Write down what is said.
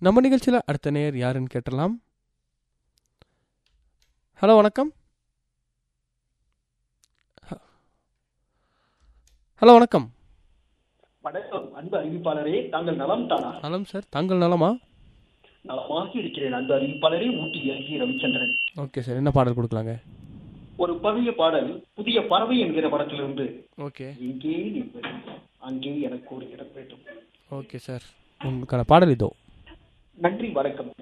நம்ம நிகழ்ச்சியில் அடுத்த நேர் யாருன்னு கேட்டலாம் ஹலோ வணக்கம் ஹ- ஹலோ வணக்கம் வணக்கம் அன்பு அறிவிப்பாளரே தாங்கள் நலம் தானா நலம் சார் தாங்கள் நலமா நலமாக இருக்கிறேன் அன்பு அறிவிப்பாளரே ஊட்டி எல்கி ரவிச்சந்திரன் ஓகே சார் என்ன பாடல் கொடுக்கலாங்க ஒரு பழைய பாடல் புதிய பறவை என்கிற படத்திலிருந்து ஓகே எங்கே நிற்பது அங்கே எனக்கு ஒரு இடம் வேண்டும் ஓகே சார் உங்களுக்கான பாடல் இதோ நன்றி வணக்கம்